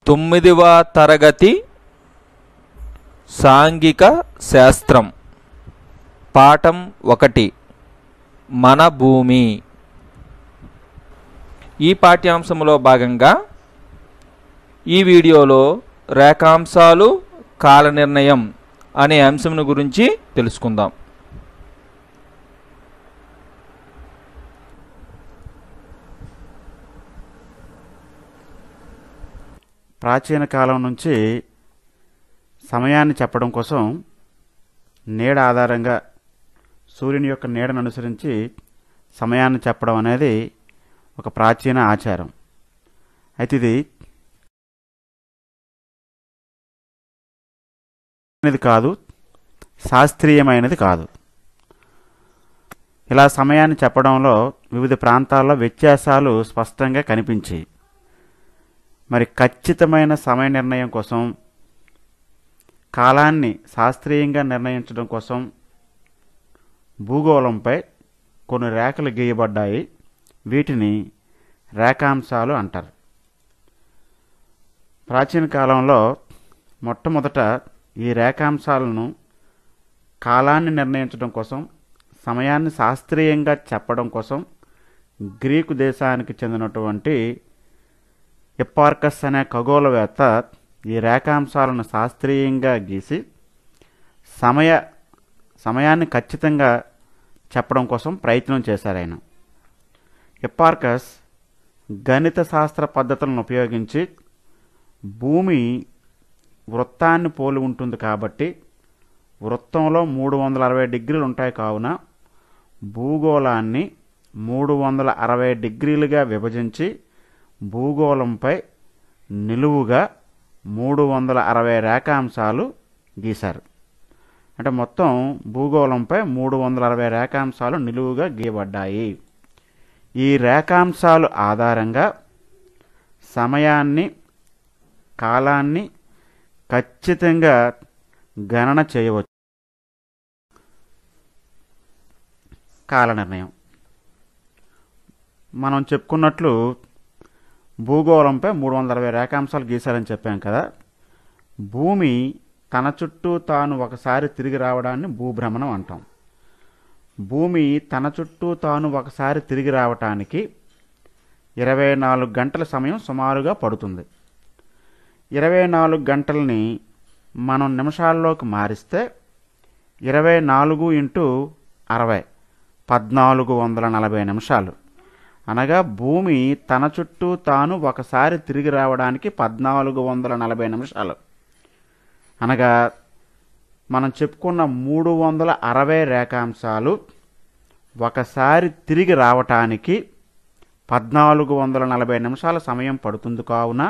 తొమ్మిదవ తరగతి సాంఘిక శాస్త్రం పాఠం ఒకటి మన భూమి ఈ పాఠ్యాంశంలో భాగంగా ఈ వీడియోలో రేఖాంశాలు కాల నిర్ణయం అనే అంశం గురించి తెలుసుకుందాం ప్రాచీన కాలం నుంచి సమయాన్ని చెప్పడం కోసం నీడ ఆధారంగా సూర్యుని యొక్క నీడను అనుసరించి సమయాన్ని చెప్పడం అనేది ఒక ప్రాచీన ఆచారం అయితే ఇది అనేది కాదు శాస్త్రీయమైనది కాదు ఇలా సమయాన్ని చెప్పడంలో వివిధ ప్రాంతాల్లో వ్యత్యాసాలు స్పష్టంగా కనిపించాయి మరి ఖచ్చితమైన సమయ నిర్ణయం కోసం కాలాన్ని శాస్త్రీయంగా నిర్ణయించడం కోసం భూగోళంపై కొన్ని రేఖలు గీయబడ్డాయి వీటిని రేఖాంశాలు అంటారు ప్రాచీన కాలంలో మొట్టమొదట ఈ రేఖాంశాలను కాలాన్ని నిర్ణయించడం కోసం సమయాన్ని శాస్త్రీయంగా చెప్పడం కోసం గ్రీకు దేశానికి చెందినటువంటి ఎప్పార్కస్ అనే ఖగోళవేత్త ఈ రేఖాంశాలను శాస్త్రీయంగా గీసి సమయ సమయాన్ని ఖచ్చితంగా చెప్పడం కోసం ప్రయత్నం చేశారు ఆయన ఎప్పార్కస్ గణిత శాస్త్ర పద్ధతులను ఉపయోగించి భూమి వృత్తాన్ని పోలి ఉంటుంది కాబట్టి వృత్తంలో మూడు వందల అరవై డిగ్రీలు ఉంటాయి కావున భూగోళాన్ని మూడు వందల అరవై డిగ్రీలుగా విభజించి భూగోళంపై నిలువుగా మూడు వందల అరవై రేఖాంశాలు గీశారు అంటే మొత్తం భూగోళంపై మూడు వందల అరవై రేఖాంశాలు నిలువుగా గీయబడ్డాయి ఈ రేఖాంశాలు ఆధారంగా సమయాన్ని కాలాన్ని ఖచ్చితంగా గణన చేయవచ్చు కాల నిర్ణయం మనం చెప్పుకున్నట్లు భూగోళంపై మూడు వందల అరవై రేఖాంశాలు గీశారని చెప్పాం కదా భూమి తన చుట్టూ తాను ఒకసారి తిరిగి రావడాన్ని భూభ్రమణం అంటాం భూమి తన చుట్టూ తాను ఒకసారి తిరిగి రావటానికి ఇరవై నాలుగు గంటల సమయం సుమారుగా పడుతుంది ఇరవై నాలుగు గంటల్ని మనం నిమిషాల్లోకి మారిస్తే ఇరవై నాలుగు ఇంటూ అరవై పద్నాలుగు వందల నలభై నిమిషాలు అనగా భూమి తన చుట్టూ తాను ఒకసారి తిరిగి రావడానికి పద్నాలుగు వందల నలభై నిమిషాలు అనగా మనం చెప్పుకున్న మూడు వందల అరవై రేఖాంశాలు ఒకసారి తిరిగి రావటానికి పద్నాలుగు వందల నలభై నిమిషాల సమయం పడుతుంది కావున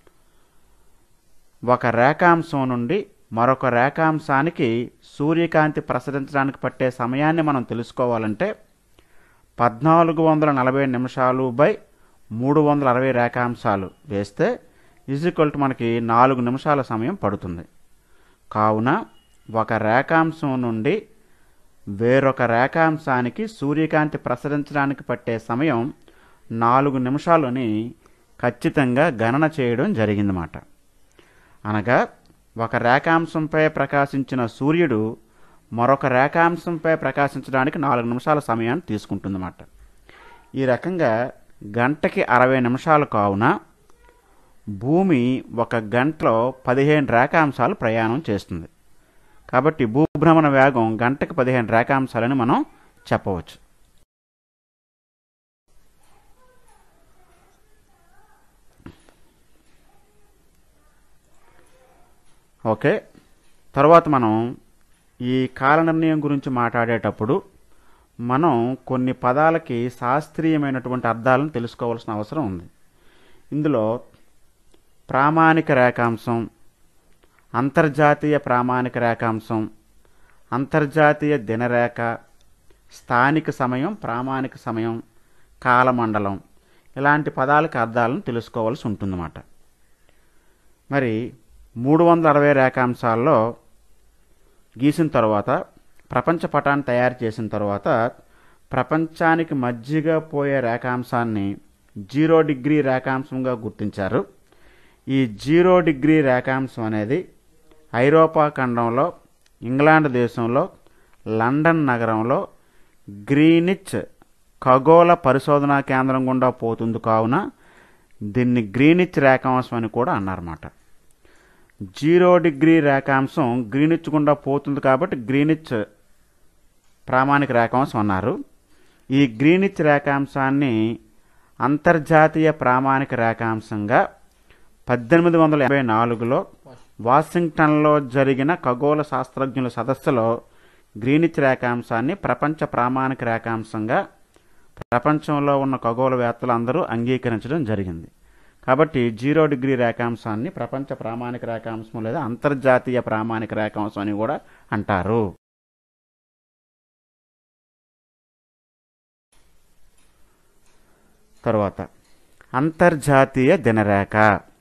ఒక రేఖాంశం నుండి మరొక రేఖాంశానికి సూర్యకాంతి ప్రసరించడానికి పట్టే సమయాన్ని మనం తెలుసుకోవాలంటే పద్నాలుగు వందల నలభై నిమిషాలు బై మూడు వందల అరవై రేఖాంశాలు వేస్తే ఈజ్వల్ టు మనకి నాలుగు నిమిషాల సమయం పడుతుంది కావున ఒక రేఖాంశం నుండి వేరొక రేఖాంశానికి సూర్యకాంతి ప్రసరించడానికి పట్టే సమయం నాలుగు నిమిషాలని ఖచ్చితంగా గణన చేయడం జరిగిందన్నమాట అనగా ఒక రేఖాంశంపై ప్రకాశించిన సూర్యుడు మరొక రేఖాంశంపై ప్రకాశించడానికి నాలుగు నిమిషాల సమయాన్ని తీసుకుంటుందన్నమాట ఈ రకంగా గంటకి అరవై నిమిషాలు కావున భూమి ఒక గంటలో పదిహేను రేఖాంశాలు ప్రయాణం చేస్తుంది కాబట్టి భూభ్రమణ వేగం గంటకి పదిహేను రేఖాంశాలని మనం చెప్పవచ్చు ఓకే తర్వాత మనం ఈ కాల నిర్ణయం గురించి మాట్లాడేటప్పుడు మనం కొన్ని పదాలకి శాస్త్రీయమైనటువంటి అర్థాలను తెలుసుకోవాల్సిన అవసరం ఉంది ఇందులో ప్రామాణిక రేఖాంశం అంతర్జాతీయ ప్రామాణిక రేఖాంశం అంతర్జాతీయ దినరేఖ స్థానిక సమయం ప్రామాణిక సమయం కాలమండలం ఇలాంటి పదాలకు అర్థాలను తెలుసుకోవాల్సి ఉంటుందన్నమాట మరి మూడు వందల అరవై రేఖాంశాల్లో గీసిన తర్వాత ప్రపంచ పటాన్ని తయారు చేసిన తర్వాత ప్రపంచానికి మధ్యగా పోయే రేఖాంశాన్ని జీరో డిగ్రీ రేఖాంశంగా గుర్తించారు ఈ జీరో డిగ్రీ రేఖాంశం అనేది ఐరోపా ఖండంలో ఇంగ్లాండ్ దేశంలో లండన్ నగరంలో గ్రీనిచ్ ఖగోళ పరిశోధనా కేంద్రం గుండా పోతుంది కావున దీన్ని గ్రీనిచ్ రేఖాంశం అని కూడా అన్నారన్నమాట జీరో డిగ్రీ రేఖాంశం గ్రీనిచ్ గుండా పోతుంది కాబట్టి గ్రీనిచ్ ప్రామాణిక రేఖాంశం అన్నారు ఈ గ్రీనిచ్ రేఖాంశాన్ని అంతర్జాతీయ ప్రామాణిక రేఖాంశంగా పద్దెనిమిది వందల ఎనభై నాలుగులో వాషింగ్టన్లో జరిగిన ఖగోళ శాస్త్రజ్ఞుల సదస్సులో గ్రీనిచ్ రేఖాంశాన్ని ప్రపంచ ప్రామాణిక రేఖాంశంగా ప్రపంచంలో ఉన్న ఖగోళవేత్తలు అందరూ అంగీకరించడం జరిగింది కాబట్టి జీరో డిగ్రీ రేఖాంశాన్ని ప్రపంచ ప్రామాణిక రేఖాంశం లేదా అంతర్జాతీయ ప్రామాణిక రేఖాంశం అని కూడా అంటారు తర్వాత అంతర్జాతీయ దినరేఖ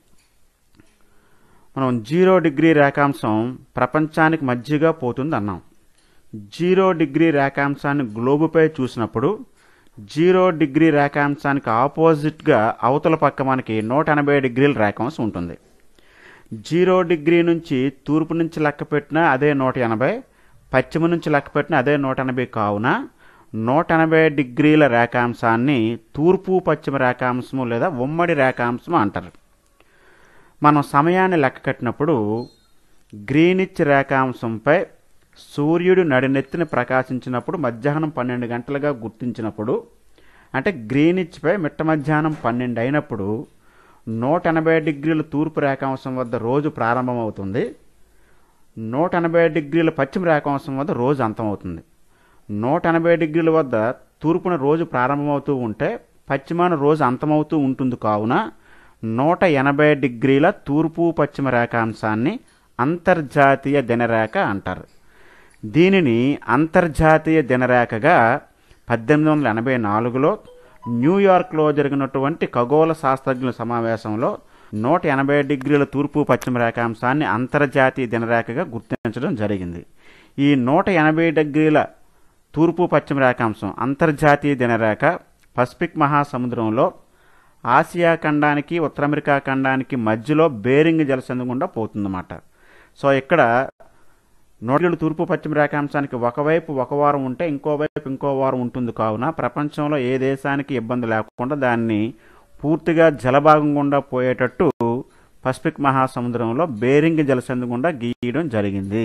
మనం జీరో డిగ్రీ రేఖాంశం ప్రపంచానికి మధ్యగా పోతుంది అన్నాం జీరో డిగ్రీ రేఖాంశాన్ని గ్లోబుపై చూసినప్పుడు జీరో డిగ్రీ రేఖాంశానికి ఆపోజిట్గా అవతల పక్క మనకి నూట ఎనభై డిగ్రీల రేఖాంశం ఉంటుంది జీరో డిగ్రీ నుంచి తూర్పు నుంచి లెక్క పెట్టినా అదే నూట ఎనభై పశ్చిమ నుంచి లెక్క పెట్టినా అదే నూట ఎనభై కావున నూట ఎనభై డిగ్రీల రేఖాంశాన్ని తూర్పు పశ్చిమ రేఖాంశము లేదా ఉమ్మడి రేఖాంశము అంటారు మనం సమయాన్ని లెక్క కట్టినప్పుడు గ్రీనిచ్ రేఖాంశంపై సూర్యుడు నడినెత్తిన ప్రకాశించినప్పుడు మధ్యాహ్నం పన్నెండు గంటలుగా గుర్తించినప్పుడు అంటే గ్రీనిచ్పై మిట్ట మధ్యాహ్నం పన్నెండు అయినప్పుడు నూట ఎనభై డిగ్రీల తూర్పు రేఖాంశం వద్ద రోజు ప్రారంభమవుతుంది నూట ఎనభై డిగ్రీల పశ్చిమ రేఖాంశం వద్ద రోజు అంతమవుతుంది నూట ఎనభై డిగ్రీల వద్ద తూర్పున రోజు ప్రారంభమవుతూ ఉంటే పశ్చిమాన రోజు అంతమవుతూ ఉంటుంది కావున నూట ఎనభై డిగ్రీల తూర్పు పశ్చిమ రేఖాంశాన్ని అంతర్జాతీయ దినరేఖ అంటారు దీనిని అంతర్జాతీయ దినరేఖగా పద్దెనిమిది వందల ఎనభై నాలుగులో న్యూయార్క్లో జరిగినటువంటి ఖగోళ శాస్త్రజ్ఞుల సమావేశంలో నూట ఎనభై డిగ్రీల తూర్పు పశ్చిమ రేఖాంశాన్ని అంతర్జాతీయ దినరేఖగా గుర్తించడం జరిగింది ఈ నూట ఎనభై డిగ్రీల తూర్పు పశ్చిమ రేఖాంశం అంతర్జాతీయ దినరేఖ పసిఫిక్ మహాసముద్రంలో ఆసియా ఖండానికి ఉత్తర అమెరికా ఖండానికి మధ్యలో బేరింగ్ జలసంధి గుండా పోతుందన్నమాట సో ఇక్కడ నూటేళ్ళు తూర్పు పశ్చిమ రేఖాంశానికి ఒకవైపు ఒక వారం ఉంటే ఇంకో వైపు ఇంకో వారం ఉంటుంది కావున ప్రపంచంలో ఏ దేశానికి ఇబ్బంది లేకుండా దాన్ని పూర్తిగా జలభాగం గుండా పోయేటట్టు పసిఫిక్ మహాసముద్రంలో బేరింగ్ జలసంధి గుండా గీయడం జరిగింది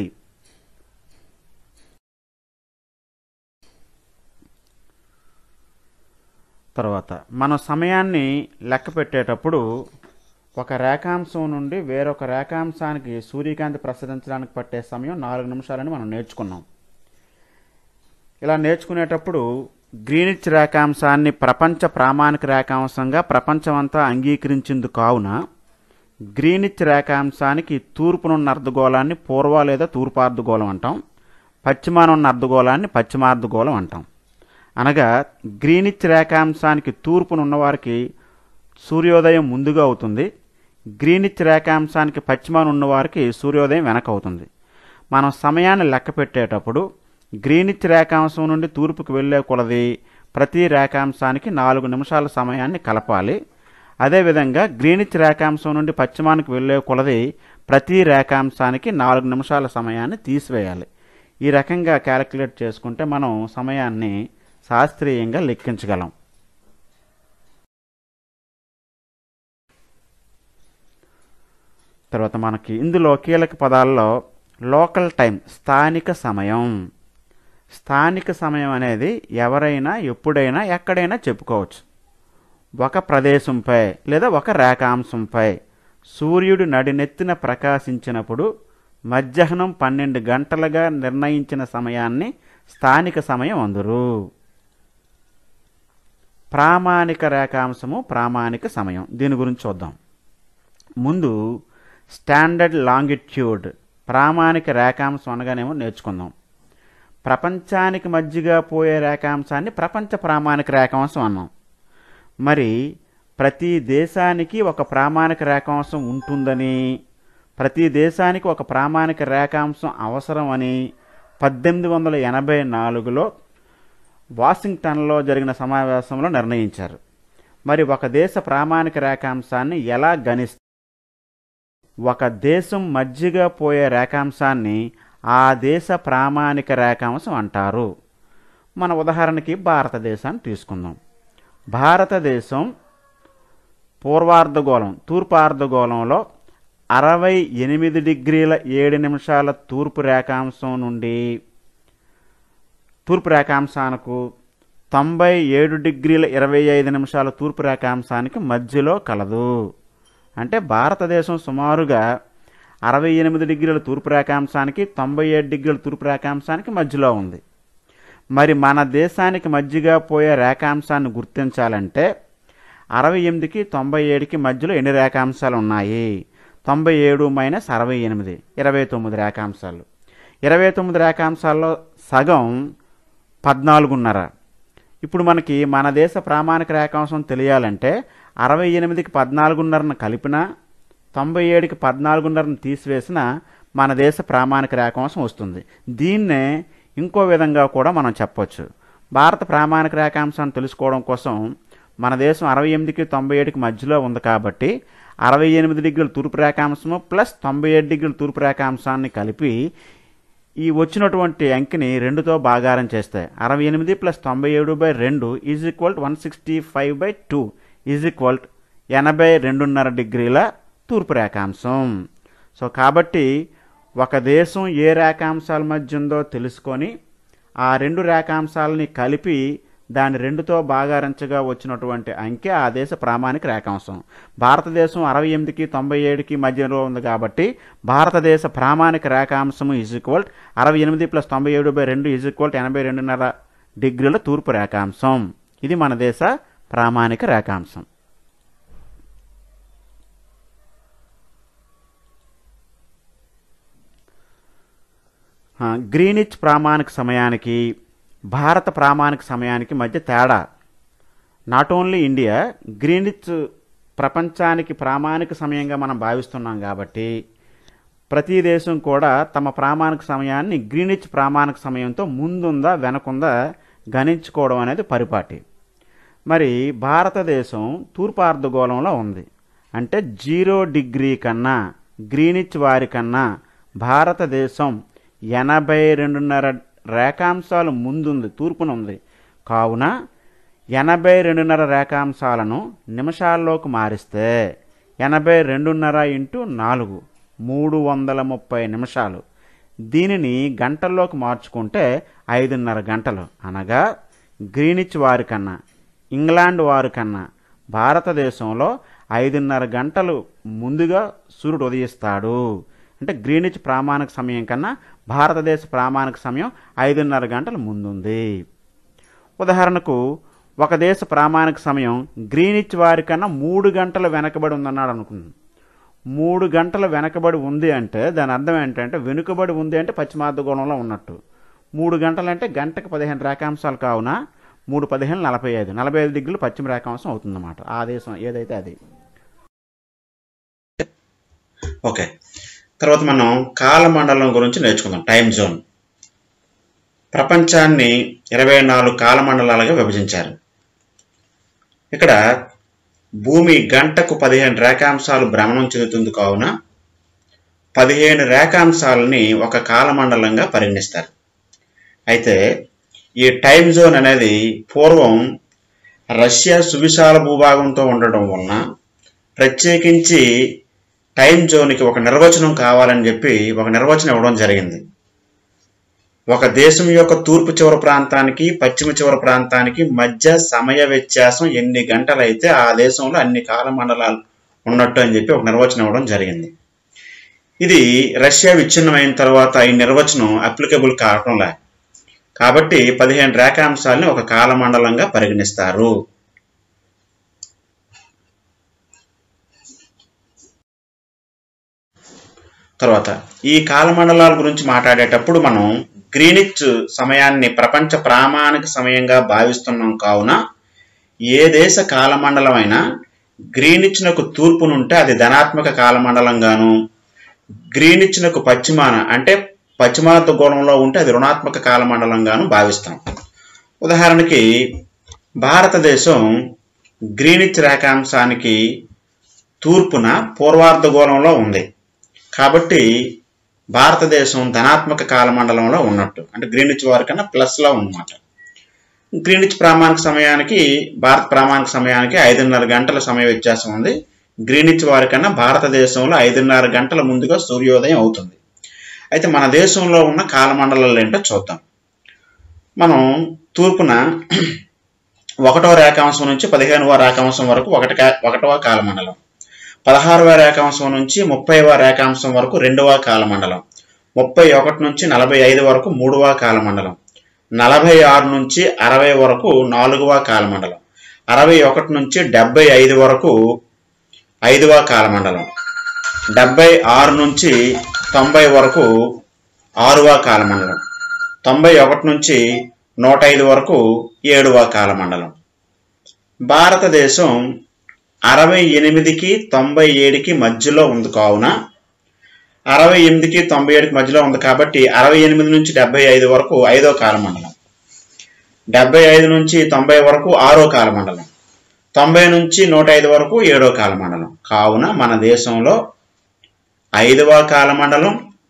తర్వాత మన సమయాన్ని లెక్క పెట్టేటప్పుడు ఒక రేఖాంశం నుండి వేరొక రేఖాంశానికి సూర్యకాంతి ప్రసరించడానికి పట్టే సమయం నాలుగు నిమిషాలని మనం నేర్చుకున్నాం ఇలా నేర్చుకునేటప్పుడు గ్రీనిచ్ రేఖాంశాన్ని ప్రపంచ ప్రామాణిక రేఖాంశంగా ప్రపంచమంతా అంగీకరించింది కావున గ్రీనిచ్ రేఖాంశానికి తూర్పునున్న అర్ధగోళాన్ని పూర్వ లేదా తూర్పు అర్ధగోళం అంటాం పశ్చిమానున్న అర్ధగోళాన్ని పశ్చిమార్ధగోళం అంటాం అనగా గ్రీనిచ్ రేఖాంశానికి తూర్పునున్న వారికి సూర్యోదయం ముందుగా అవుతుంది గ్రీనిచ్ రేఖాంశానికి పశ్చిమాన ఉన్నవారికి సూర్యోదయం వెనక అవుతుంది మనం సమయాన్ని లెక్క పెట్టేటప్పుడు గ్రీనిచ్ రేఖాంశం నుండి తూర్పుకు వెళ్ళే కొలది ప్రతి రేఖాంశానికి నాలుగు నిమిషాల సమయాన్ని కలపాలి అదేవిధంగా గ్రీనిచ్ రేఖాంశం నుండి పశ్చిమానికి వెళ్ళే కొలది ప్రతి రేఖాంశానికి నాలుగు నిమిషాల సమయాన్ని తీసివేయాలి ఈ రకంగా క్యాలిక్యులేట్ చేసుకుంటే మనం సమయాన్ని శాస్త్రీయంగా లెక్కించగలం తర్వాత మనకి ఇందులో కీలక పదాల్లో లోకల్ టైం స్థానిక సమయం స్థానిక సమయం అనేది ఎవరైనా ఎప్పుడైనా ఎక్కడైనా చెప్పుకోవచ్చు ఒక ప్రదేశంపై లేదా ఒక రేఖాంశంపై సూర్యుడు నడినెత్తిన ప్రకాశించినప్పుడు మధ్యాహ్నం పన్నెండు గంటలుగా నిర్ణయించిన సమయాన్ని స్థానిక సమయం అందరు ప్రామాణిక రేఖాంశము ప్రామాణిక సమయం దీని గురించి చూద్దాం ముందు స్టాండర్డ్ లాంగిట్యూడ్ ప్రామాణిక రేఖాంశం అనగానేమో నేర్చుకుందాం ప్రపంచానికి మధ్యగా పోయే రేఖాంశాన్ని ప్రపంచ ప్రామాణిక రేఖాంశం అన్నాం మరి ప్రతి దేశానికి ఒక ప్రామాణిక రేఖాంశం ఉంటుందని ప్రతి దేశానికి ఒక ప్రామాణిక రేఖాంశం అవసరం అని పద్దెనిమిది వందల ఎనభై నాలుగులో వాషింగ్టన్లో జరిగిన సమావేశంలో నిర్ణయించారు మరి ఒక దేశ ప్రామాణిక రేఖాంశాన్ని ఎలా గణిస్తారు ఒక దేశం మధ్యగా పోయే రేఖాంశాన్ని ఆ దేశ ప్రామాణిక రేఖాంశం అంటారు మన ఉదాహరణకి భారతదేశాన్ని తీసుకుందాం భారతదేశం పూర్వార్ధగోళం తూర్పు అర్ధగోళంలో అరవై ఎనిమిది డిగ్రీల ఏడు నిమిషాల తూర్పు రేఖాంశం నుండి తూర్పు రేఖాంశానికి తొంభై ఏడు డిగ్రీల ఇరవై ఐదు నిమిషాల తూర్పు రేఖాంశానికి మధ్యలో కలదు అంటే భారతదేశం సుమారుగా అరవై ఎనిమిది డిగ్రీల తూర్పు రేఖాంశానికి తొంభై ఏడు డిగ్రీల తూర్పు రేఖాంశానికి మధ్యలో ఉంది మరి మన దేశానికి మధ్యగా పోయే రేఖాంశాన్ని గుర్తించాలంటే అరవై ఎనిమిదికి తొంభై ఏడుకి మధ్యలో ఎన్ని రేఖాంశాలు ఉన్నాయి తొంభై ఏడు మైనస్ అరవై ఎనిమిది ఇరవై తొమ్మిది రేఖాంశాలు ఇరవై తొమ్మిది రేఖాంశాల్లో సగం పద్నాలుగున్నర ఇప్పుడు మనకి మన దేశ ప్రామాణిక రేఖాంశం తెలియాలంటే అరవై ఎనిమిదికి పద్నాలుగున్నరను కలిపినా తొంభై ఏడుకి పద్నాలుగున్నరను తీసివేసిన మన దేశ ప్రామాణిక రేఖాంశం వస్తుంది దీన్నే ఇంకో విధంగా కూడా మనం చెప్పొచ్చు భారత ప్రామాణిక రేఖాంశాన్ని తెలుసుకోవడం కోసం మన దేశం అరవై ఎనిమిదికి తొంభై ఏడుకి మధ్యలో ఉంది కాబట్టి అరవై ఎనిమిది డిగ్రీల తూర్పు రేఖాంశము ప్లస్ తొంభై ఏడు డిగ్రీల తూర్పు రేఖాంశాన్ని కలిపి ఈ వచ్చినటువంటి అంకిని రెండుతో భాగారం చేస్తే అరవై ఎనిమిది ప్లస్ తొంభై ఏడు బై రెండు is equal one sixty five by two is equal ఎనభై రెండున్నర డిగ్రీల తూర్పు రేఖాంశం సో కాబట్టి ఒక దేశం ఏ రేఖాంశాల మధ్య ఉందో తెలుసుకొని ఆ రెండు రేఖాంశాలని కలిపి దాని రెండుతో భాగారించగా వచ్చినటువంటి అంకె ఆ దేశ ప్రామాణిక రేఖాంశం భారతదేశం అరవై ఎనిమిదికి తొంభై ఏడుకి మధ్యలో ఉంది కాబట్టి భారతదేశ ప్రామాణిక రేఖాంశము ఈజ్ ఈక్వల్ అరవై ఎనిమిది ప్లస్ తొంభై ఏడు బై రెండు ఈజ్ ఈక్వల్ ఎనభై రెండున్నర డిగ్రీల తూర్పు రేఖాంశం ఇది మన దేశ ప్రామాణిక రేఖాంశం ఆ, గ్రీనిచ్ ప్రామాణిక సమయానికి భారత ప్రామాణిక సమయానికి మధ్య తేడా నాట్ ఓన్లీ ఇండియా గ్రీనిచ్ ప్రపంచానికి ప్రామాణిక సమయంగా మనం భావిస్తున్నాం కాబట్టి ప్రతి దేశం కూడా తమ ప్రామాణిక సమయాన్ని గ్రీనిచ్ ప్రామాణిక సమయంతో ముందుందా వెనకుందా గణించుకోవడం అనేది పరిపాటి మరి భారతదేశం తూర్పు అర్ధగోళంలో ఉంది అంటే జీరో డిగ్రీ కన్నా గ్రీనిచ్ వారి కన్నా భారతదేశం ఎనభై రెండున్నర రేఖాంశాలు ముందుంది తూర్పున ఉంది కావున ఎనభై రెండున్నర రేఖాంశాలను నిమిషాల్లోకి మారిస్తే ఎనభై రెండున్నర ఇంటూ నాలుగు మూడు వందల ముప్పై నిమిషాలు దీనిని గంటల్లోకి మార్చుకుంటే ఐదున్నర గంటలు అనగా గ్రీనిచ్ వారి కన్నా ఇంగ్లాండ్ వారి కన్నా భారతదేశంలో ఐదున్నర గంటలు ముందుగా సూర్యుడు ఉదయిస్తాడు అంటే గ్రీనిచ్ ప్రామాణిక సమయం కన్నా భారతదేశ ప్రామాణిక సమయం ఐదున్నర గంటలు ముందుంది ఉదాహరణకు ఒక దేశ ప్రామాణిక సమయం గ్రీనిచ్ వారి కన్నా మూడు గంటలు వెనకబడి ఉందన్నాడు అనుకుందాం మూడు గంటలు వెనకబడి ఉంది అంటే దాని అర్థం ఏంటంటే వెనుకబడి ఉంది అంటే పశ్చిమార్ధగోళంలో ఉన్నట్టు మూడు గంటలు అంటే గంటకు పదిహేను రేఖాంశాలు కావున మూడు పదిహేను నలభై ఐదు నలభై ఐదు డిగ్రీలు పశ్చిమ రేఖాంశం అవుతుందన్నమాట ఆ దేశం ఏదైతే అది ఓకే తర్వాత మనం కాలమండలం గురించి నేర్చుకుందాం టైం జోన్ ప్రపంచాన్ని ఇరవై నాలుగు కాలమండలాలుగా విభజించారు ఇక్కడ భూమి గంటకు పదిహేను రేఖాంశాలు భ్రమణం చెందుతుంది కావున పదిహేను రేఖాంశాలని ఒక కాలమండలంగా పరిగణిస్తారు అయితే ఈ టైం జోన్ అనేది పూర్వం రష్యా సువిశాల భూభాగంతో ఉండడం వలన ప్రత్యేకించి టైం జోన్కి ఒక నిర్వచనం కావాలని చెప్పి ఒక నిర్వచనం ఇవ్వడం జరిగింది ఒక దేశం యొక్క తూర్పు చివరి ప్రాంతానికి పశ్చిమ చివరి ప్రాంతానికి మధ్య సమయ వ్యత్యాసం ఎన్ని గంటలైతే ఆ దేశంలో అన్ని కాలమండలాలు ఉన్నట్టు అని చెప్పి ఒక నిర్వచనం ఇవ్వడం జరిగింది ఇది రష్యా విచ్ఛిన్నమైన తర్వాత ఈ నిర్వచనం అప్లికబుల్ కావటం లే కాబట్టి పదిహేను రేఖాంశాలని ఒక కాలమండలంగా పరిగణిస్తారు తర్వాత ఈ కాలమండలాల గురించి మాట్లాడేటప్పుడు మనం గ్రీనిచ్ సమయాన్ని ప్రపంచ ప్రామాణిక సమయంగా భావిస్తున్నాం కావున ఏ దేశ కాలమండలమైనా గ్రీనిచ్నకు తూర్పునుంటే అది ధనాత్మక కాలమండలంగాను గ్రీనిచ్నకు పశ్చిమాన అంటే పశ్చిమార్ధ గోళంలో ఉంటే అది రుణాత్మక కాలమండలంగాను భావిస్తాం ఉదాహరణకి భారతదేశం గ్రీనిచ్ రేఖాంశానికి తూర్పున పూర్వార్ధగోళంలో ఉంది కాబట్టి భారతదేశం ధనాత్మక కాలమండలంలో ఉన్నట్టు అంటే గ్రీనిచ్ వారి కన్నా ప్లస్లో ఉన్నమాట గ్రీనిచ్ ప్రామాణిక సమయానికి భారత ప్రామాణిక సమయానికి ఐదున్నర గంటల సమయ వ్యత్యాసం ఉంది గ్రీనిచ్ వారి కన్నా భారతదేశంలో ఐదున్నర గంటల ముందుగా సూర్యోదయం అవుతుంది అయితే మన దేశంలో ఉన్న కాలమండలాలు ఏంటో చూద్దాం మనం తూర్పున ఒకటవ రేఖాంశం నుంచి పదిహేనవ రేఖాంశం వరకు ఒకటి కా- ఒకటవ కాలమండలం పదహారవ రేఖాంశం నుంచి ముప్పైవ రేఖాంశం వరకు రెండవ కాలమండలం ముప్పై ఒకటి నుంచి నలభై ఐదు వరకు మూడవ కాలమండలం నలభై ఆరు నుంచి అరవై వరకు నాలుగవ కాలమండలం అరవై ఒకటి నుంచి డెబ్బై ఐదు వరకు ఐదవ కాలమండలం డెబ్బై ఆరు నుంచి తొంభై వరకు ఆరవ కాలమండలం తొంభై ఒకటి నుంచి నూట ఐదు వరకు ఏడవ కాలమండలం భారతదేశం అరవై ఎనిమిదికి తొంభై ఏడుకి మధ్యలో ఉంది కావున అరవై ఎనిమిదికి తొంభై ఏడుకి మధ్యలో ఉంది కాబట్టి అరవై ఎనిమిది నుంచి డెబ్బై ఐదు వరకు ఐదో కాలమండలం డెబ్బై ఐదు నుంచి తొంభై వరకు ఆరో కాలమండలం తొంభై నుంచి నూట ఐదు వరకు ఏడో కాలమండలం కావున మన దేశంలో ఐదవ కాలమండలం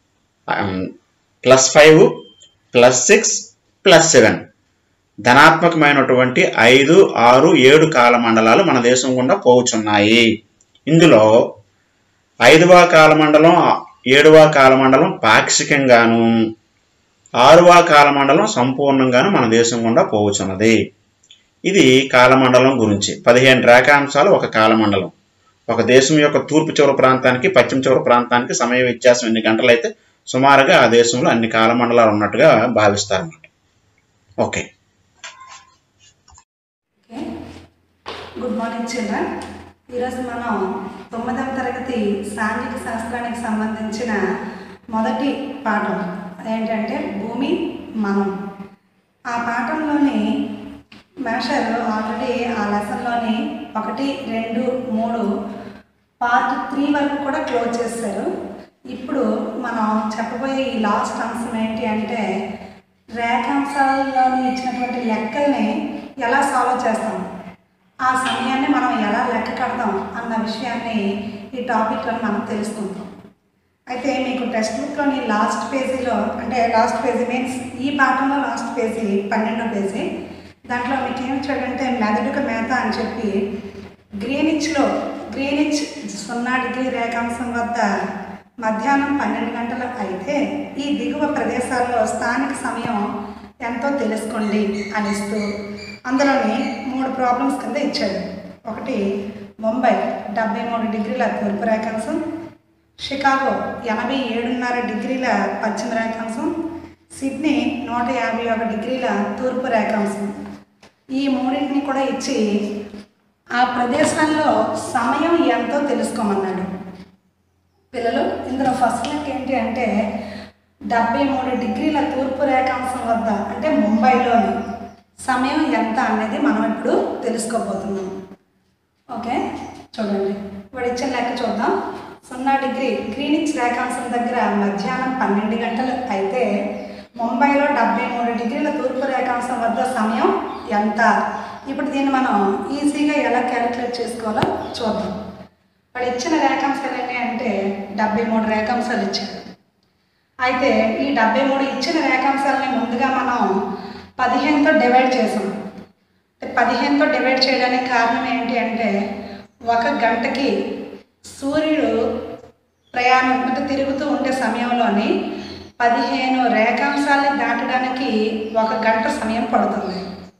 plus five plus six plus seven ధనాత్మకమైనటువంటి ఐదు ఆరు ఏడు కాలమండలాలు మన దేశం గుండా పోవుచున్నాయి ఇందులో ఐదవ కాలమండలం ఏడవ కాలమండలం పాక్షికంగాను ఆరవ కాలమండలం సంపూర్ణంగాను మన దేశం గుండా పోవుచున్నది ఇది కాలమండలం గురించి పదిహేను రేఖాంశాలు ఒక కాలమండలం ఒక దేశం యొక్క తూర్పు చివరి ప్రాంతానికి పశ్చిమ చివరి ప్రాంతానికి సమయ వ్యత్యాసం ఎన్ని గంటలైతే సుమారుగా ఆ దేశంలో అన్ని కాలమండలాలు ఉన్నట్టుగా భావిస్తారన్నమాట okay okay good morning children ఈరోజు మనం తొమ్మిదవ తరగతి సాంఘిక శాస్త్రానికి సంబంధించిన మొదటి పాఠం ఏంటంటే భూమి మనం ఆ పాఠంలోని మేషర్ ఆల్రెడీ ఆ లెసన్లోని ఒకటి రెండు మూడు పార్ట్ త్రీ వరకు కూడా క్లోజ్ చేశారు ఇప్పుడు మనం చెప్పబోయే ఈ లాస్ట్ అంశం ఏంటి అంటే రేఖాంశాల్లోని ఇచ్చినటువంటి లెక్కల్ని ఎలా సాల్వ్ చేస్తాం ఆ సమయాన్ని మనం ఎలా లెక్క కడతాం అన్న విషయాన్ని ఈ టాపిక్లో మనం తెలుసుకుంటాం అయితే మీకు టెక్స్ట్ బుక్లోని లాస్ట్ పేజీలో అంటే లాస్ట్ పేజీ మీన్స్ ఈ పాఠంలో లాస్ట్ పేజీ పన్నెండో పేజీ దాంట్లో మీకు ఏం చూడంటే మెదడుక మేత అని చెప్పి గ్రీనిచ్లో గ్రీనిచ్ సున్నా డిగ్రీ రేఖాంశం వద్ద మధ్యాహ్నం పన్నెండు గంటలు అయితే ఈ దిగువ ప్రదేశాల్లో స్థానిక సమయం ఎంతో తెలుసుకోండి అని ఇస్తూ అందులోని మూడు ప్రాబ్లమ్స్ కింద ఇచ్చాడు ఒకటి ముంబై డెబ్బై మూడు డిగ్రీల తూర్పు రేఖాంశం షికాగో ఎనభై ఏడున్నర డిగ్రీల పశ్చిమ రేఖాంశం సిడ్నీ నూట యాభై ఒక డిగ్రీల తూర్పు రేఖాంశం ఈ మూడింటిని కూడా ఇచ్చి ఆ ప్రదేశాల్లో సమయం ఎంతో తెలుసుకోమన్నాడు పిల్లలు ఇందులో ఫస్ట్ లెక్క ఏంటి అంటే డెబ్బై మూడు డిగ్రీల తూర్పు రేఖాంశం వద్ద అంటే ముంబైలోని సమయం ఎంత అనేది మనం ఇప్పుడు తెలుసుకోబోతున్నాం ఓకే చూడండి వాడు ఇచ్చిన లెక్క చూద్దాం సున్నా డిగ్రీ గ్రీనిచ్ రేఖాంశం దగ్గర మధ్యాహ్నం పన్నెండు గంటలు అయితే ముంబైలో డెబ్బై మూడు డిగ్రీల తూర్పు రేఖాంశం వద్ద సమయం ఎంత ఇప్పుడు దీన్ని మనం ఈజీగా ఎలా క్యాలిక్యులేట్ చేసుకోవాలో చూద్దాం వాడు ఇచ్చిన రేఖాంశాలు ఏంటి అంటే డెబ్బై మూడు రేఖాంశాలు ఇచ్చాడు అయితే ఈ డెబ్బై మూడు ఇచ్చిన రేఖాంశాలని ముందుగా మనం పదిహేనుతో డివైడ్ చేసాం అంటే పదిహేనుతో డివైడ్ చేయడానికి కారణం ఏంటి అంటే ఒక గంటకి సూర్యుడు ప్రయాణం అంటే తిరుగుతూ ఉండే సమయంలోని పదిహేను రేఖాంశాలని దాటడానికి ఒక గంట సమయం పడుతుంది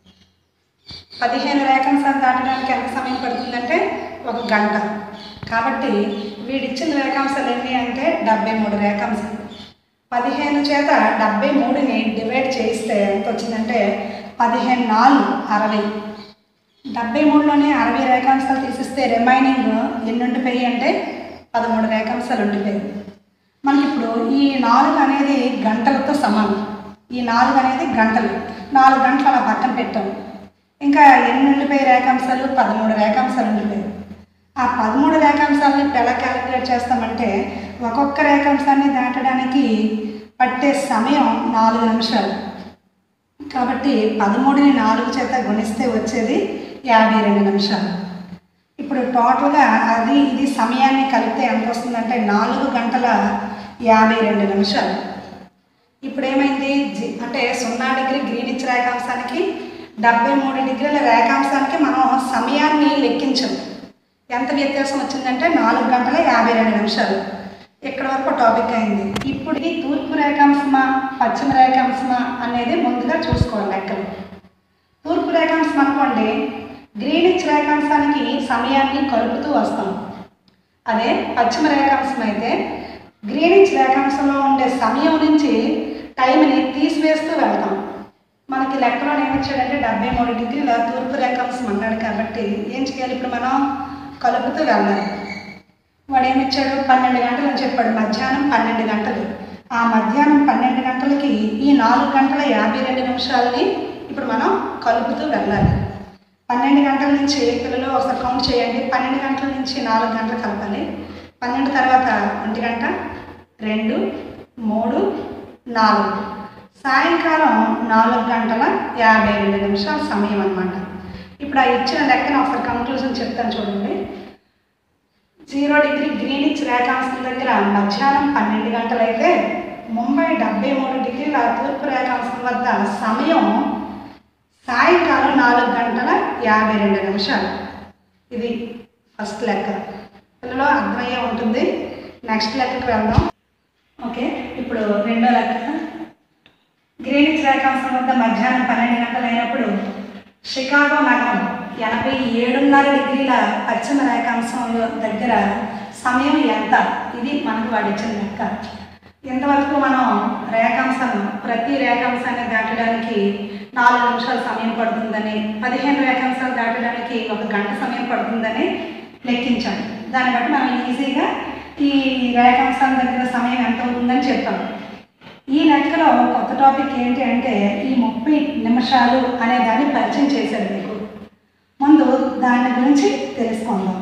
పదిహేను రేఖాంశాలు దాటడానికి ఎంత సమయం పడుతుందంటే ఒక గంట కాబట్టి వీడిచ్చిన రేఖాంశాలు ఎన్ని అంటే డెబ్బై మూడు రేఖాంశాలు పదిహేను చేత డెబ్బై మూడుని డివైడ్ చేయిస్తే ఎంత వచ్చిందంటే పదిహేను నాలుగు అరవై డెబ్బై మూడులోనే అరవై రేఖాంశాలు తీసిస్తే రిమైనింగ్ ఎన్ని ఉండిపోయి అంటే పదమూడు రేఖాంశాలు ఉండిపోయాయి మనకి ఇప్పుడు ఈ నాలుగు అనేది గంటలతో సమానం ఈ నాలుగు అనేది గంటలు నాలుగు గంటలు అలా పక్కన పెట్టాం ఇంకా ఎన్ని ఉండిపోయి రేఖాంశాలు పదమూడు రేఖాంశాలు ఉండిపోయాయి ఆ పదమూడు రేఖాంశాలను ఇప్పుడు ఎలా క్యాలిక్యులేట్ చేస్తామంటే ఒక్కొక్క రేఖాంశాన్ని దాటడానికి పట్టే సమయం నాలుగు నిమిషాలు కాబట్టి పదమూడుని నాలుగు చేత గుణిస్తే వచ్చేది యాభై రెండు నిమిషాలు ఇప్పుడు టోటల్గా అది ఇది సమయాన్ని కలిపితే ఎంత వస్తుందంటే నాలుగు గంటల యాభై రెండు నిమిషాలు ఇప్పుడు ఏమైంది జి అంటే సున్నా డిగ్రీ గ్రీనిచ్ రేఖాంశానికి డెబ్బై మూడు డిగ్రీల రేఖాంశానికి మనం సమయాన్ని లెక్కించాం ఎంత వ్యత్యాసం వచ్చిందంటే నాలుగు గంటల యాభై రెండు నిమిషాలు ఇక్కడ వరకు టాపిక్ అయింది ఇప్పుడు ఈ తూర్పు రేఖాంశమా పశ్చిమ రేఖాంశమా అనేది ముందుగా చూసుకోవాలి లెక్కలు తూర్పు రేఖాంశం అనుకోండి గ్రీనిచ్ రేఖాంశానికి సమయాన్ని కలుపుతూ వస్తాం అదే పశ్చిమ రేఖాంశం అయితే గ్రీనిచ్ రేఖాంశంలో ఉండే సమయం నుంచి టైంని తీసివేస్తూ వెళ్తాం మనకి లెక్కలో ఏమిచ్చాడంటే డెబ్బై మూడు డిగ్రీల తూర్పు రేఖాంశం అన్నాడు కాబట్టి ఏం చేయాలి ఇప్పుడు మనం కలుపుతూ వెళ్ళాలి వాడు ఏమిచ్చాడు పన్నెండు గంటలు అని చెప్పాడు మధ్యాహ్నం పన్నెండు గంటలు ఆ మధ్యాహ్నం పన్నెండు గంటలకి ఈ నాలుగు గంటల యాభై రెండు నిమిషాలని ఇప్పుడు మనం కలుపుతూ వెళ్ళాలి పన్నెండు గంటల నుంచి పిల్లలు ఒకసారి కౌంట్ చేయండి పన్నెండు గంటల నుంచి నాలుగు గంటలు కలపాలి పన్నెండు తర్వాత ఒంటి గంట రెండు మూడు నాలుగు సాయంకాలం నాలుగు గంటల యాభై రెండు నిమిషాల సమయం అన్నమాట ఇప్పుడు ఆ ఇచ్చిన లెక్కన ఒకసారి కంక్లూజన్ చెప్తాను చూడండి జీరో డిగ్రీ గ్రీనిచ్ రేఖాంశం దగ్గర మధ్యాహ్నం పన్నెండు గంటలైతే ముంబై డెబ్బై మూడు డిగ్రీల తూర్పు రేఖాంశం వద్ద సమయం సాయంకాలం నాలుగు గంటల యాభై రెండు నిమిషాలు ఇది ఫస్ట్ లెక్క పిల్లలు అర్థమయ్యే ఉంటుంది నెక్స్ట్ లెక్కకి వెళ్దాం ఓకే ఇప్పుడు రెండో లెక్క గ్రీనిచ్ రేఖాంశం వద్ద మధ్యాహ్నం పన్నెండు గంటలు అయినప్పుడు షికాగో నగరం ఎనభై ఏడున్నర డిగ్రీల పశ్చిమ రేఖాంశం దగ్గర సమయం ఎంత ఇది మనకు వాడిచ్చిన లెక్క ఇంతవరకు మనం రేఖాంశాలు ప్రతి రేఖాంశాన్ని దాటడానికి నాలుగు నిమిషాల సమయం పడుతుందని పదిహేను రేఖాంశాలు దాటడానికి ఒక గంట సమయం పడుతుందని లెక్కించాం దాన్ని బట్టి మనం ఈజీగా ఈ రేఖాంశాల దగ్గర సమయం ఎంత అవుతుందని చెప్పాం ఈ లెక్కలో కొత్త టాపిక్ ఏంటి అంటే ఈ ముప్పై నిమిషాలు అనే దాన్ని పరిచయం చేశాడు మీకు ముందు దాని గురించి తెలుసుకుందాం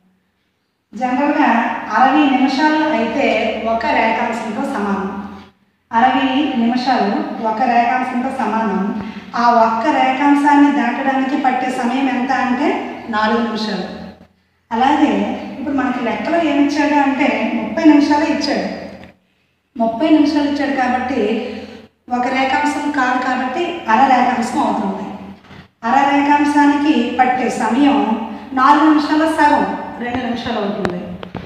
జనరల్గా అరవై నిమిషాలు అయితే ఒక రేఖాంశంతో సమానం అరవై నిమిషాలు ఒక రేఖాంశంతో సమానం ఆ ఒక్క రేఖాంశాన్ని దాటడానికి పట్టే సమయం ఎంత అంటే నాలుగు నిమిషాలు అలాగే ఇప్పుడు మనకి లెక్కలో ఏమి ఇచ్చాడు అంటే ముప్పై నిమిషాలే ఇచ్చాడు ముప్పై నిమిషాలు ఇచ్చాడు కాబట్టి ఒక రేఖాంశం కాదు కాబట్టి అర రేఖాంశం అవుతుంది అర రేఖాంశానికి పట్టే సమయం నాలుగు నిమిషాల సగం రెండు నిమిషాలు అవుతుంది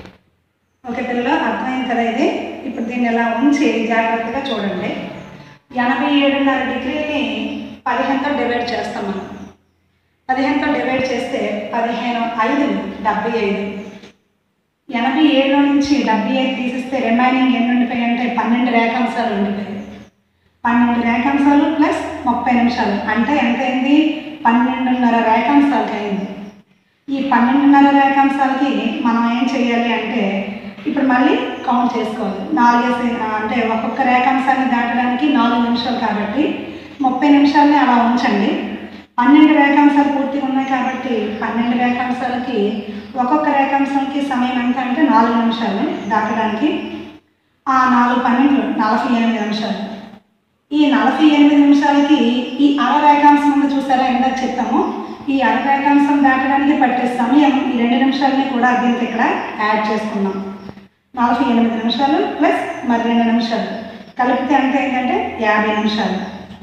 ఓకే పిల్లలు అర్థమైంది కదా ఇది ఇప్పుడు దీన్ని ఇలా ఉంచి జాగ్రత్తగా చూడండి ఎనభై ఏడున్నర డిగ్రీని పదిహేనుతో డివైడ్ చేస్తాం మనం పదిహేనుతో డివైడ్ చేస్తే పదిహేను ఐదు డెబ్బై ఐదు ఎనభై ఏడులో నుంచి డెబ్బై ఐదు తీసిస్తే రిమైనింగ్ ఎన్ని ఉండిపోయాయి అంటే పన్నెండు రేఖాంశాలు ఉండిపోయాయి పన్నెండు రేఖాంశాలు ప్లస్ ముప్పై నిమిషాలు అంటే ఎంత అయింది పన్నెండున్నర రేఖాంశాలకి అయింది ఈ పన్నెండున్నర రేఖాంశాలకి మనం ఏం చేయాలి అంటే ఇప్పుడు మళ్ళీ కౌంట్ చేసుకోవాలి నాలుగేసి అంటే ఒక్కొక్క రేఖాంశాన్ని దాటడానికి నాలుగు నిమిషాలు కాబట్టి ముప్పై నిమిషాలని అలా ఉంచండి పన్నెండు రేఖాంశాలు పూర్తిగా ఉన్నాయి కాబట్టి పన్నెండు రేఖాంశాలకి ఒక్కొక్క రేఖాంశానికి సమయం ఎంత అంటే నాలుగు నిమిషాలు దాటడానికి ఆ నాలుగు పన్నెండు నలభై ఎనిమిది నిమిషాలు ఈ నలభై ఎనిమిది నిమిషాలకి ఈ అర రేఖాంశం ఉంది చూసారా ఇందాక చెప్పాము ఈ అర రేఖాంశం దాటడానికి పట్టే సమయం ఈ రెండు నిమిషాలని కూడా దీనికి ఇక్కడ యాడ్ చేసుకున్నాం నలభై ఎనిమిది నిమిషాలు ప్లస్ మరి రెండు నిమిషాలు కలిపితే ఎంత ఏంటంటే యాభై నిమిషాలు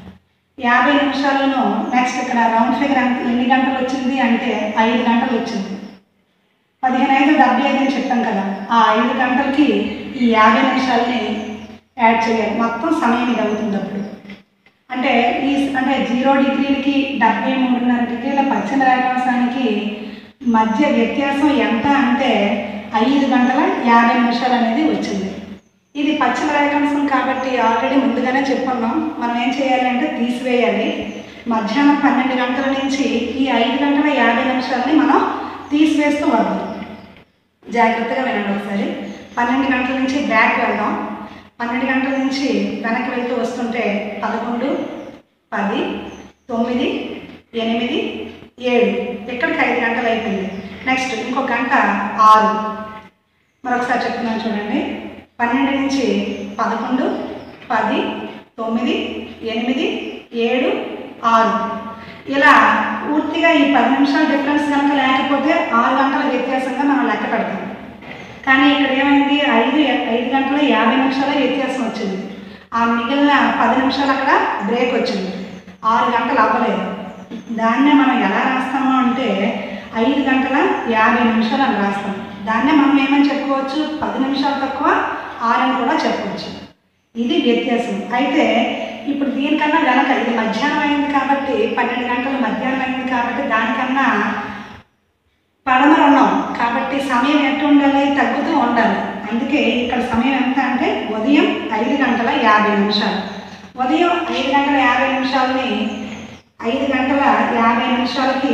యాభై నిమిషాలను నెక్స్ట్ ఇక్కడ రౌండ్ ఫిగర్ ఎంత ఎన్ని గంటలు వచ్చింది అంటే ఐదు గంటలు వచ్చింది పదిహేను ఐదు డెబ్బై ఐదు అని చెప్పాం కదా ఆ ఐదు గంటలకి ఈ యాభై నిమిషాలని యాడ్ చేయాలి మొత్తం సమయం ఇది అవుతుంది అప్పుడు అంటే ఈ అంటే జీరో డిగ్రీలకి డెబ్బై మూడున్నర డిగ్రీల పశ్చిమ రేఖాంశానికి మధ్య వ్యత్యాసం ఎంత అంటే ఐదు గంటల యాభై నిమిషాలు అనేది వచ్చింది ఇది పశ్చిమ రేఖాంశం కాబట్టి ఆల్రెడీ ముందుగానే చెప్పుకున్నాం మనం ఏం చేయాలి అంటే తీసివేయాలి మధ్యాహ్నం పన్నెండు గంటల నుంచి ఈ ఐదు గంటల యాభై నిమిషాలని మనం తీసివేస్తూ వద్దాం జాగ్రత్తగా వినండి ఒకసారి పన్నెండు గంటల నుంచి బ్యాక్ వెళ్దాం పన్నెండు గంటల నుంచి వెనక్కి వెళ్తూ వస్తుంటే పదకొండు పది తొమ్మిది ఎనిమిది ఏడు ఇక్కడికి ఐదు గంటలు అయిపోయింది నెక్స్ట్ ఇంకో గంట ఆరు మరొకసారి చెప్తున్నాను చూడండి పన్నెండు నుంచి పదకొండు పది తొమ్మిది ఎనిమిది ఏడు ఆరు ఇలా పూర్తిగా ఈ పది నిమిషాల డిఫరెన్స్ కనుక లేకపోతే ఆరు గంటల వ్యత్యాసంగా మనం లెక్క పెడతాం కానీ ఇక్కడ ఏమైంది ఐదు ఐదు గంటల యాభై నిమిషాల వ్యత్యాసం వచ్చింది ఆ మిగిలిన పది నిమిషాలు అక్కడ బ్రేక్ వచ్చింది ఆరు గంటలు అవ్వలేదు దాన్నే మనం ఎలా రాస్తాము అంటే ఐదు గంటల యాభై నిమిషాలు అని రాస్తాం దాన్నే మనం ఏమని చెప్పుకోవచ్చు పది నిమిషాలు తక్కువ ఆరు అని కూడా చెప్పవచ్చు ఇది వ్యత్యాసం అయితే ఇప్పుడు దీనికన్నా వెనక ఇది మధ్యాహ్నం అయింది కాబట్టి పన్నెండు గంటలు మధ్యాహ్నం అయింది కాబట్టి దానికన్నా పడమర ఉన్నాం కాబట్టి సమయం ఎట్టు ఉండాలి తగ్గుతూ ఉండాలి అందుకే ఇక్కడ సమయం ఎంత అంటే ఉదయం ఐదు గంటల యాభై నిమిషాలు ఉదయం ఐదు గంటల యాభై నిమిషాలని ఐదు గంటల యాభై నిమిషాలకి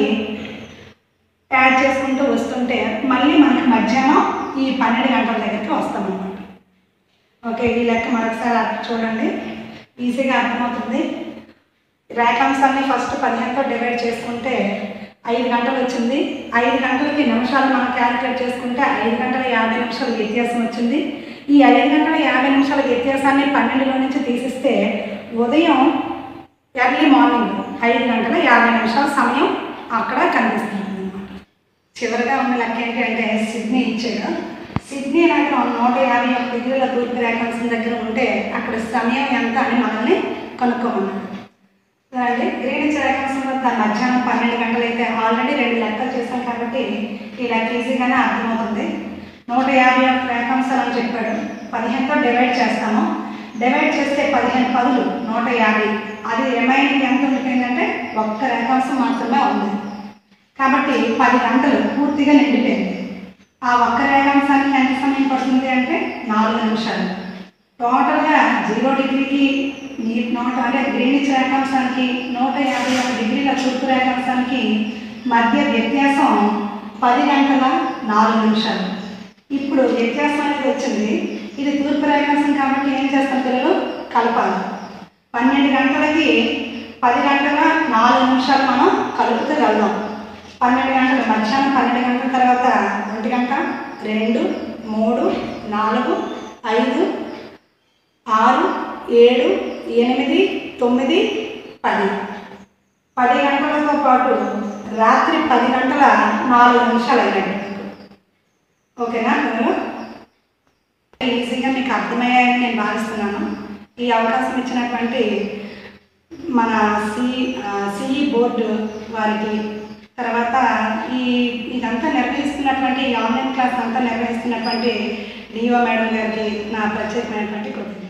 యాడ్ చేసుకుంటూ వస్తుంటే మళ్ళీ మనకి మధ్యాహ్నం ఈ పన్నెండు గంటల దగ్గరికి వస్తామన్నమాట ఓకే ఈ లెక్క మరొకసారి అర్థం చూడండి ఈజీగా అర్థమవుతుంది రేఖాంశాన్ని ఫస్ట్ పదిహేనుతో డివైడ్ చేసుకుంటే ఐదు గంటలు వచ్చింది ఐదు గంటలకి నిమిషాలు మనం క్యాలిక్యులేట్ చేసుకుంటే ఐదు గంటల యాభై నిమిషాల వ్యత్యాసం వచ్చింది ఈ ఐదు గంటల యాభై నిమిషాల వ్యత్యాసాన్ని పన్నెండులో నుంచి తీసిస్తే ఉదయం ఎర్లీ మార్నింగ్ ఐదు గంటల యాభై నిమిషాల సమయం అక్కడ కనిపిస్తుంది అనమాట చివరిగా ఉన్న లెక్క ఏంటి అంటే సిడ్నీ ఇచ్చాడు సిడ్నీ నగరం నూట యాభై ఒక్క డిగ్రీల తూర్పు రేఖాంశం దగ్గర ఉంటే అక్కడ సమయం ఎంత అని మనల్ని కనుక్కోమన్నాడు చూడండి గ్రీనిచ్ రేఖాంశం వద్ద మధ్యాహ్నం పన్నెండు గంటలు అయితే ఆల్రెడీ రెండు లెక్కలు చేశాం కాబట్టి ఈ లెక్క ఈజీగానే అర్థమవుతుంది నూట యాభై ఒక్క రేఖాంశాలు అని చెప్పాడు పదిహేనుతో డివైడ్ చేస్తాము డివైడ్ చేస్తే పదిహేను పదులు నూట యాభై అది రిమైనింగ్ ఎంత ఉండిపోయిందంటే ఒక్క రేఖాంశం మాత్రమే ఉంది కాబట్టి పది గంటలు పూర్తిగా నిండిపోయింది ఆ ఒక్క రేఖాంశానికి ఎంత సమయం పడుతుంది అంటే నాలుగు నిమిషాలు టోటల్గా జీరో డిగ్రీకి నీ నూట అంటే గ్రీనిచ్ రేఖాంశానికి నూట యాభై ఒక డిగ్రీల తూర్పు రేఖాంశానికి మధ్య వ్యత్యాసం పది గంటల నాలుగు నిమిషాలు ఇప్పుడు వ్యత్యాసం అనేది వచ్చింది ఇది తూర్పు రేఖాంశం కాబట్టి ఏం చేస్తాం పిల్లలు కలపాలి పన్నెండు గంటలకి పది గంటల నాలుగు నిమిషాలు మనం కలుపుతూ వెళ్దాం పన్నెండు గంటలు మధ్యాహ్నం పన్నెండు గంటల తర్వాత ఒంటి గంట రెండు మూడు నాలుగు ఐదు ఆరు ఏడు ఎనిమిది తొమ్మిది పది పది గంటలతో పాటు రాత్రి పది గంటల నాలుగు నిమిషాలు అయినాయి ఓకేనా పిల్లలు ఈజీగా మీకు అర్థమయ్యాయని నేను భావిస్తున్నాను ఈ అవకాశం ఇచ్చినటువంటి మన సి సిఈ బోర్డు వారికి తర్వాత ఈ ఇదంతా నిర్వహిస్తున్నటువంటి ఈ ఆన్లైన్ క్లాస్ అంతా నిర్వహిస్తున్నటువంటి డిఓ మేడం గారికి నా ప్రత్యేకమైనటువంటి కృతజ్ఞతలు